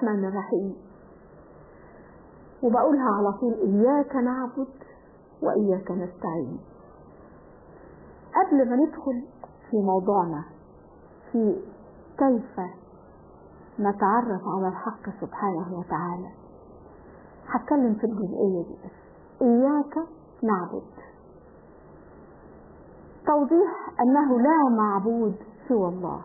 الرحمن الرحيم وبقولها على طول إياك نعبد وإياك نستعين قبل ما ندخل في موضوعنا في كيف نتعرف على الحق سبحانه وتعالى هتكلم في الجزئية دي بس إياك نعبد توضيح أنه لا معبود سوى الله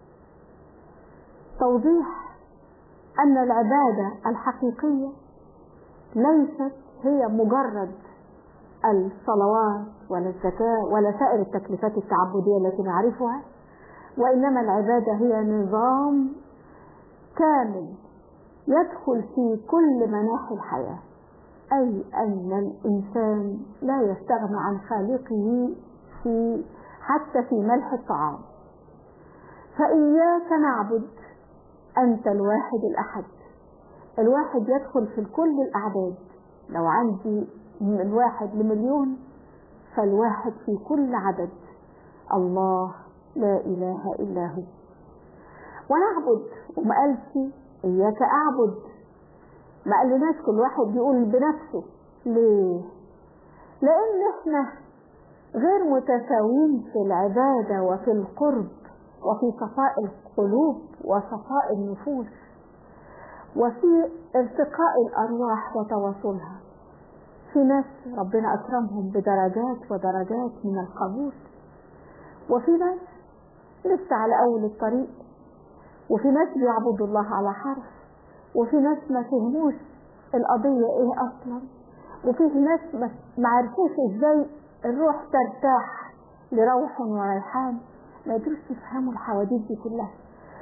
توضيح أن العبادة الحقيقية ليست هي مجرد الصلوات ولا الزكاة ولا سائر التكليفات التعبدية التي نعرفها وإنما العبادة هي نظام كامل يدخل في كل مناحي الحياة أي أن الإنسان لا يستغنى عن خالقه في حتى في ملح الطعام فإياك نعبد أنت الواحد الأحد الواحد يدخل في كل الأعداد لو عندي من واحد لمليون فالواحد في كل عدد الله لا إله إلا هو ونعبد وما قالش إياك أعبد ما قالناش كل واحد يقول بنفسه ليه لأن إحنا غير متساويين في العبادة وفي القرب وفي صفاء القلوب وصفاء النفوس وفي ارتقاء الأرواح وتواصلها في ناس ربنا أكرمهم بدرجات ودرجات من القبول وفي ناس لسه على أول الطريق وفي ناس بيعبدوا الله على حرف وفي ناس ما فهموش القضية ايه أصلا وفي ناس ما عرفوش ازاي الروح ترتاح لروح وريحان ما يقدروش يفهموا الحواديت دي كلها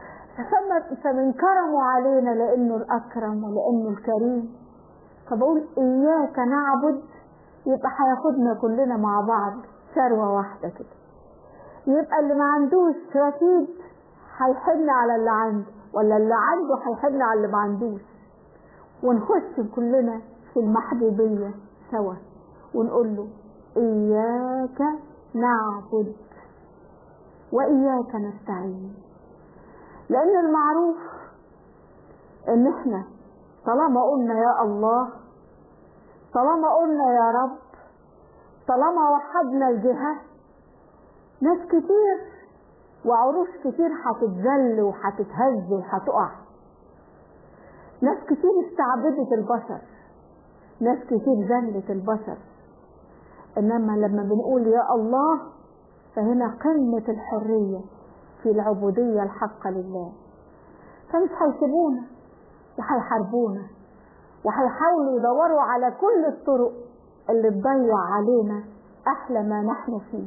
فمن كرمه علينا لانه الاكرم ولانه الكريم فبقول اياك نعبد يبقى هياخدنا كلنا مع بعض ثروه واحده كده يبقى اللي ما عندوش رصيد هيحن على اللي عنده ولا اللي عنده هيحن على اللي ما عندوش ونخش كلنا في المحبوبيه سوا ونقول له إياك نعبد وإياك نستعين لأن المعروف إن إحنا طالما قلنا يا الله طالما قلنا يا رب طالما وحدنا الجهة ناس كتير وعروش كتير هتتذل وهتتهز وهتقع ناس كتير استعبدت البشر ناس كتير ذلت البشر انما لما بنقول يا الله فهنا قمة الحرية في العبودية الحقة لله فمش هيسيبونا وهيحاربونا وهيحاولوا يدوروا على كل الطرق اللي تضيع علينا احلى ما نحن فيه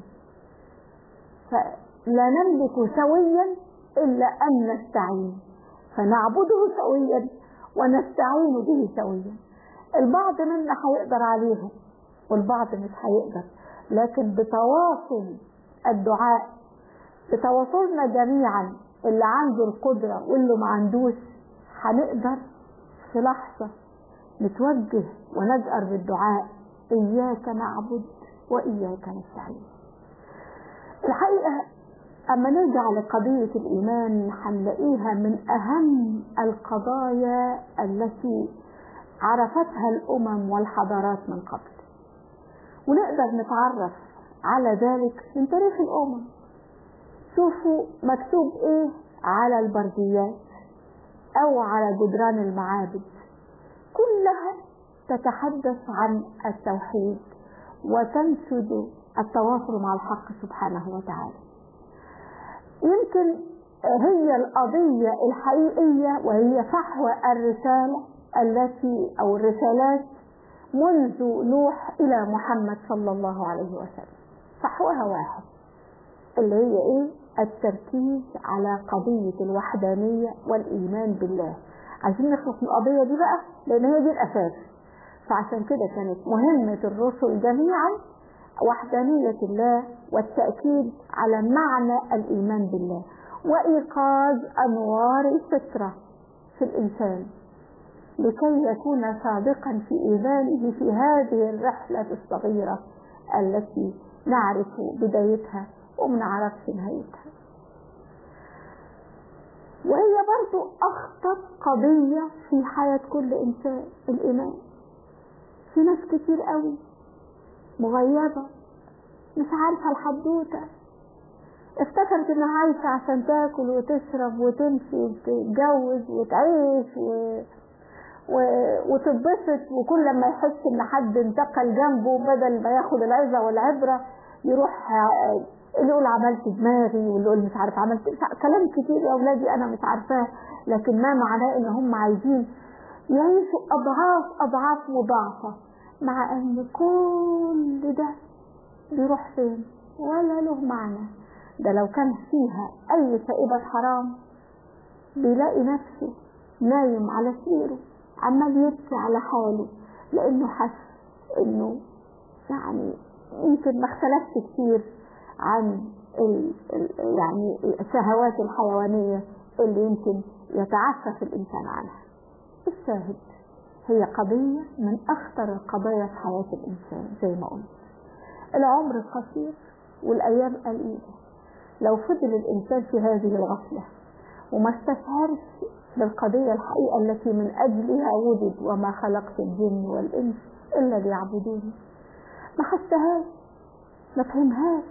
فلا نملك سويا الا ان نستعين فنعبده سويا ونستعين به سويا البعض منا هيقدر عليهم والبعض مش هيقدر لكن بتواصل الدعاء بتواصلنا جميعا اللي عنده القدرة واللي ما عندوش هنقدر في لحظة نتوجه ونجأر بالدعاء إياك نعبد وإياك نستعين الحقيقة أما نرجع لقضية الإيمان هنلاقيها من أهم القضايا التي عرفتها الأمم والحضارات من قبل ونقدر نتعرف على ذلك من تاريخ الأمم شوفوا مكتوب إيه على البرديات أو على جدران المعابد كلها تتحدث عن التوحيد وتنشد التواصل مع الحق سبحانه وتعالى يمكن هي القضية الحقيقية وهي فحوى الرسالة التي أو الرسالات منذ نوح إلى محمد صلى الله عليه وسلم فحوها واحد اللي هي إيه التركيز على قضية الوحدانية والإيمان بالله عايزين نخلص من القضية دي بقى لأن هي دي الأساس فعشان كده كانت مهمة الرسل جميعا وحدانية الله والتأكيد على معنى الإيمان بالله وإيقاظ أنوار الفطرة في الإنسان لكي يكون صادقا في إيمانه في هذه الرحلة الصغيرة التي نعرف بدايتها وما نعرفش نهايتها وهي برضو أخطر قضية في حياة كل إنسان الإيمان في ناس كتير قوي مغيبة مش عارفة الحدوتة افتكرت انها عايشة عشان تاكل وتشرب وتمشي وتتجوز وتعيش و... و... وتتبسط وكل ما يحس ان حد انتقل جنبه بدل ما ياخد العظة والعبرة يروح اللي يقول عملت دماغي واللي يقول مش عارف عملت كلام كتير يا اولادي انا مش عارفاه لكن ما معناه ان هم عايزين يعيشوا اضعاف اضعاف مضاعفة مع ان كل ده بيروح فين ولا له معنى ده لو كان فيها اي فائدة حرام بيلاقي نفسه نايم على سريره عمال يبكي على حاله لانه حس انه يعني يمكن ما اختلفش كتير عن ال ال يعني الشهوات الحيوانية اللي يمكن يتعفف الإنسان عنها الشاهد هي قضية من أخطر القضايا في حياة الإنسان زي ما قلت العمر قصير والأيام قليلة لو فضل الإنسان في هذه الغفلة وما استشعرش بالقضية الحقيقة التي من أجلها وجد وما خلقت الجن والإنس إلا ليعبدوني ما حسهاش ما فهمهاش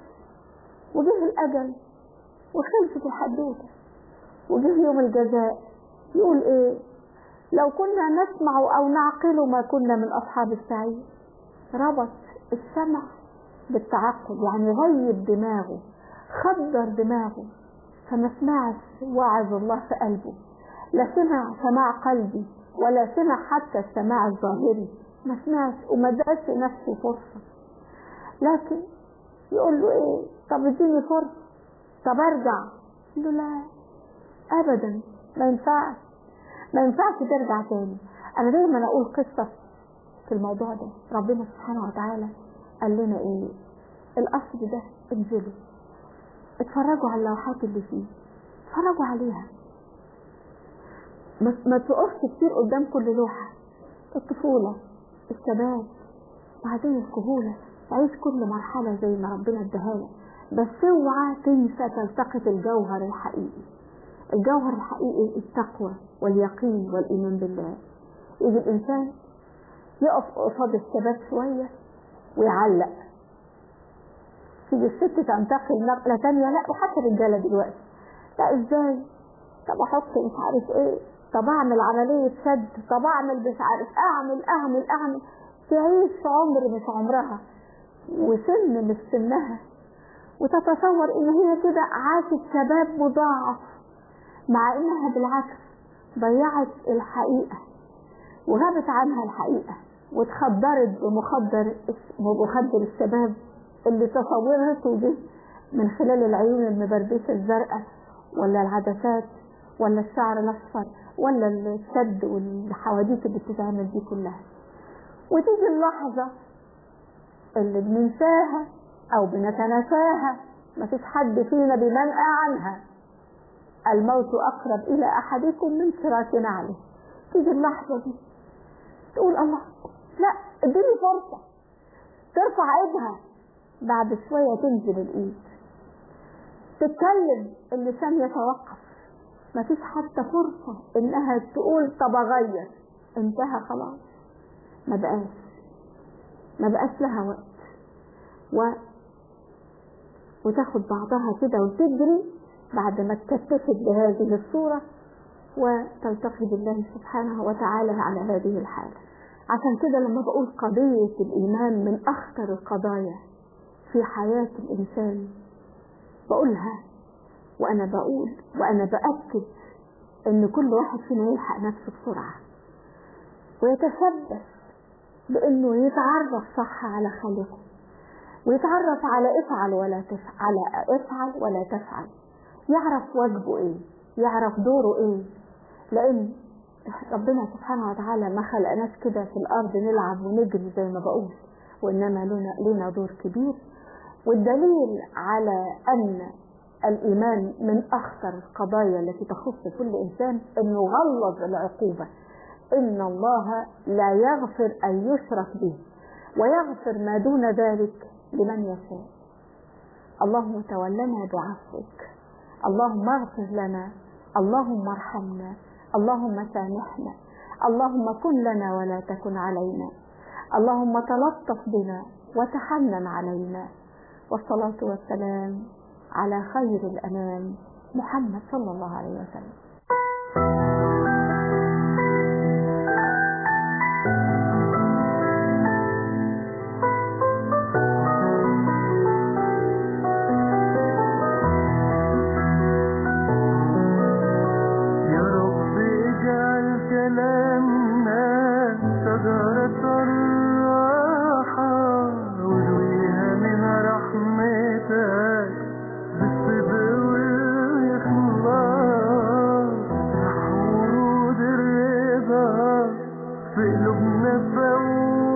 وجه الأجل وخلصت الحدوتة وجه يوم الجزاء يقول إيه لو كنا نسمع أو نعقل ما كنا من أصحاب السعير ربط السمع بالتعقل يعني غيب دماغه خدر دماغه فما سمعش وعظ الله في قلبه لا سمع سماع قلبي ولا سمع حتى السماع الظاهري ما سمعش وما اداش نفسه فرصة لكن يقول له ايه طب اديني فرصة طب ارجع يقول له لا ابدا ما ينفعش ما ينفعش ترجع تاني انا دايما اقول قصة في الموضوع ده ربنا سبحانه وتعالى قال لنا ايه القصر ده انزلوا اتفرجوا على اللوحات اللي فيه اتفرجوا عليها ما تقفش كتير قدام كل لوحة الطفولة الشباب بعدين الكهولة عيش كل مرحلة زي ما ربنا اداها لك بس اوعى تنسى تلتقط الجوهر الحقيقي الجوهر الحقيقي التقوى واليقين والإيمان بالله يجي الإنسان يقف قصاد الشباب شوية ويعلق تيجي الست تنتقل نقلة تانية لا وحتى الرجالة دلوقتي لا ازاي طب احط مش عارف ايه طب اعمل عملية شد طب اعمل مش عارف اعمل اعمل اعمل تعيش عمر مش عمرها وسن مش سنها وتتصور ان هي كده عاشت شباب مضاعف مع انها بالعكس ضيعت الحقيقة وغابت عنها الحقيقة واتخدرت بمخدر بمخدر الشباب اللي تصورته به من خلال العيون المبربشة الزرقاء ولا العدسات ولا الشعر الأصفر ولا الشد والحواديت اللي بتتعمل دي كلها وتيجي اللحظة اللي بننساها أو بنتناساها مفيش حد فينا بمنأى عنها الموت أقرب إلى أحدكم من شراك نعله تيجي اللحظة دي تقول الله لا اديني فرصة ترفع ايدها بعد شوية تنزل الايد تتكلم اللسان يتوقف مفيش حتى فرصة انها تقول طب اغير انتهى خلاص ما بقاش ما بقاش لها وقت و وتاخد بعضها كده وتجري بعد ما تكتفت بهذه الصورة وتلتقي بالله سبحانه وتعالى على هذه الحالة عشان كده لما بقول قضية الإيمان من أخطر القضايا في حياة الإنسان بقولها وأنا بقول وأنا بأكد إن كل واحد فينا يلحق نفسه بسرعة ويتشبث بإنه يتعرف صح على خالقه ويتعرف على افعل ولا تفعل على افعل ولا تفعل يعرف واجبه ايه يعرف دوره ايه لان ربنا سبحانه وتعالى ما خلقناش كده في الارض نلعب ونجري زي ما بقول وانما لنا, لنا دور كبير والدليل على ان الايمان من اخطر القضايا التي تخص كل انسان انه غلظ العقوبه ان الله لا يغفر ان يشرك به ويغفر ما دون ذلك لمن يشاء اللهم تولنا بعفوك اللهم اغفر لنا اللهم ارحمنا اللهم سامحنا اللهم كن لنا ولا تكن علينا اللهم تلطف بنا وتحنن علينا والصلاة والسلام على خير الأنام محمد صلى الله عليه وسلم يا رب اجعل كلامنا شجرة الراحة ورويها من رحمتك بالصدق والإخلاص ورود الرضا في قلوبنا فوق